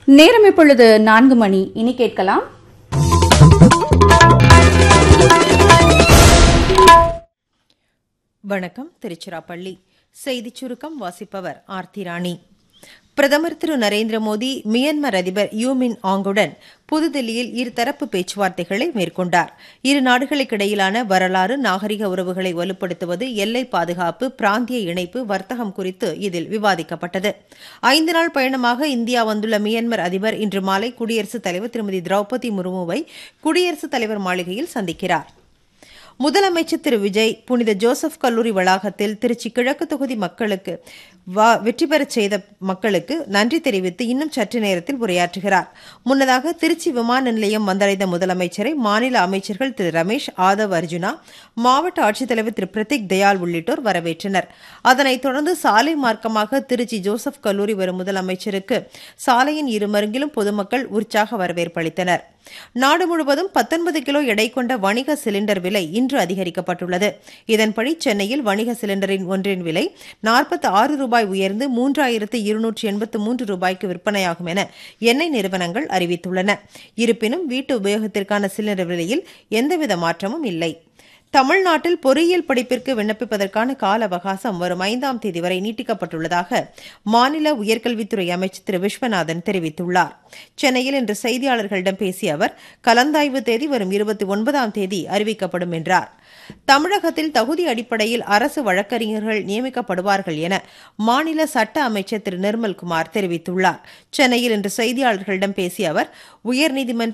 நேரம் இப்பொழுது நான்கு மணி இனி கேட்கலாம் வணக்கம் திருச்சிராப்பள்ளி செய்திச் சுருக்கம் வாசிப்பவர் ஆர்த்தி ராணி பிரதமர் திரு நரேந்திர மோடி மியான்மர் அதிபர் யூமின் ஆங்குடன் புதுதில்லியில் இருதரப்பு பேச்சுவார்த்தைகளை மேற்கொண்டார் இரு நாடுகளுக்கிடையிலான வரலாறு நாகரிக உறவுகளை வலுப்படுத்துவது எல்லை பாதுகாப்பு பிராந்திய இணைப்பு வர்த்தகம் குறித்து இதில் விவாதிக்கப்பட்டது ஐந்து நாள் பயணமாக இந்தியா வந்துள்ள மியான்மர் அதிபர் இன்று மாலை குடியரசுத் தலைவர் திருமதி திரௌபதி முர்முவை குடியரசுத் தலைவர் மாளிகையில் சந்திக்கிறார் முதலமைச்சர் திரு விஜய் புனித ஜோசப் கல்லூரி வளாகத்தில் திருச்சி கிழக்கு தொகுதி மக்களுக்கு வா- வெற்றி பெறச் செய்த மக்களுக்கு நன்றி தெரிவித்து இன்னும் சற்று நேரத்தில் உரையாற்றுகிறார் முன்னதாக திருச்சி விமான நிலையம் வந்தடைந்த முதலமைச்சரை மாநில அமைச்சர்கள் திரு ரமேஷ் ஆதவ் அர்ஜுனா மாவட்ட ஆட்சித்தலைவர் திரு பிரதீக் தயாள் உள்ளிட்டோர் வரவேற்றனர் அதனைத் தொடர்ந்து சாலை மார்க்கமாக திருச்சி ஜோசப் கல்லூரி வரும் முதலமைச்சருக்கு சாலையின் இருமருங்கிலும் பொதுமக்கள் உற்சாக வரவேற்பளித்தனர் நாடு முழுவதும் 19 கிலோ எடை கொண்ட வணிக சிலிண்டர் விலை இன்று அதிகரிக்கப்பட்டுள்ளது இதன்படி சென்னையில் வணிக சிலிண்டரின் ஒன்றின் விலை 46 ஆறு ரூபாய் உயர்ந்து மூன்றாயிரத்து இருநூற்றி எண்பத்து மூன்று ரூபாய்க்கு விற்பனையாகும் என எண்ணெய் நிறுவனங்கள் அறிவித்துள்ளன இருப்பினும் வீட்டு உபயோகத்திற்கான சிலிண்டர் விலையில் எந்தவித மாற்றமும் இல்லை தமிழ்நாட்டில் பொறியியல் படிப்பிற்கு விண்ணப்பிப்பதற்கான கால அவகாசம் வரும் ஐந்தாம் தேதி வரை நீட்டிக்கப்பட்டுள்ளதாக மாநில உயர்கல்வித்துறை அமைச்சர் திரு விஸ்வநாதன் தெரிவித்துள்ளார் சென்னையில் இன்று செய்தியாளர்களிடம் பேசிய அவர் கலந்தாய்வு தேதி வரும் இருபத்தி ஒன்பதாம் தேதி அறிவிக்கப்படும் என்றார் தமிழகத்தில் தகுதி அடிப்படையில் அரசு வழக்கறிஞர்கள் நியமிக்கப்படுவார்கள் என மாநில சட்ட அமைச்சர் திரு நிர்மல்குமார் தெரிவித்துள்ளார் சென்னையில் இன்று செய்தியாளர்களிடம் பேசிய அவர் உயர்நீதிமன்ற